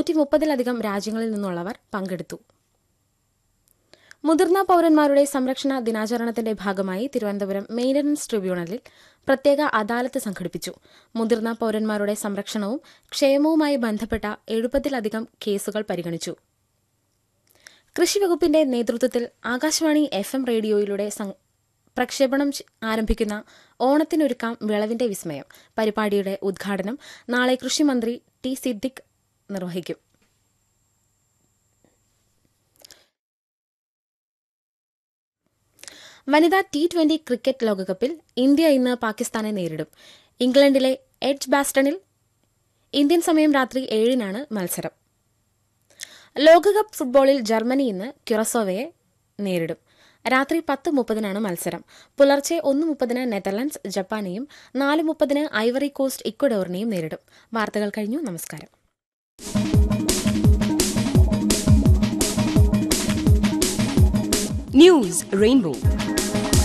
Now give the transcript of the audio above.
നൂറ്റി മുപ്പതിലധികം രാജ്യങ്ങളിൽ നിന്നുള്ളവർ പങ്കെടുത്തു മുതിർന്ന പൌരന്മാരുടെ സംരക്ഷണ ദിനാചരണത്തിന്റെ ഭാഗമായി തിരുവനന്തപുരം മെയിന്റനൻസ് ട്രിബ്യൂണലിൽ പ്രത്യേക അദാലത്ത് സംഘടിപ്പിച്ചു മുതിർന്ന പൌരന്മാരുടെ സംരക്ഷണവും ക്ഷേമവുമായി ബന്ധപ്പെട്ട എഴുപതിലധികം കേസുകൾ പരിഗണിച്ചു കൃഷിവകുപ്പിന്റെ നേതൃത്വത്തിൽ ആകാശവാണി എഫ് എം റേഡിയോയിലൂടെ സം- പ്രക്ഷേപണം ചെ- ആരംഭിക്കുന്ന ഓണത്തിനൊരുക്കാം വിളവിന്റെ വിസ്മയം പരിപാടിയുടെ ഉദ്ഘാടനം നാളെ കൃഷിമന്ത്രി ടി സിദ്ദിഖ് നിർവഹിക്കും വനിതാ ടി ട്വന്റി ക്രിക്കറ്റ് ലോകകപ്പിൽ ഇന്ത്യ ഇന്ന് പാകിസ്ഥാനെ നേരിടും ഇംഗ്ലണ്ടിലെ എഡ്ജ് ബാസ്റ്റണിൽ ഇന്ത്യൻ സമയം രാത്രി ഏഴിനാണ് മത്സരം ലോകകപ്പ് ഫുട്ബോളിൽ ജർമ്മനി ഇന്ന് ക്യുറസോവയെ നേരിടും രാത്രി പത്ത് മുപ്പതിനാണ് മത്സരം പുലർച്ചെ ഒന്ന് മുപ്പതിന് നെതർലൻഡ്സ് ജപ്പാനെയും നാല് മുപ്പതിന് ഐവറി കോസ്റ്റ് ഇക്വഡോറിനെയും നേരിടും വാർത്തകൾ കഴിഞ്ഞു നമസ്കാരം News Rainbow.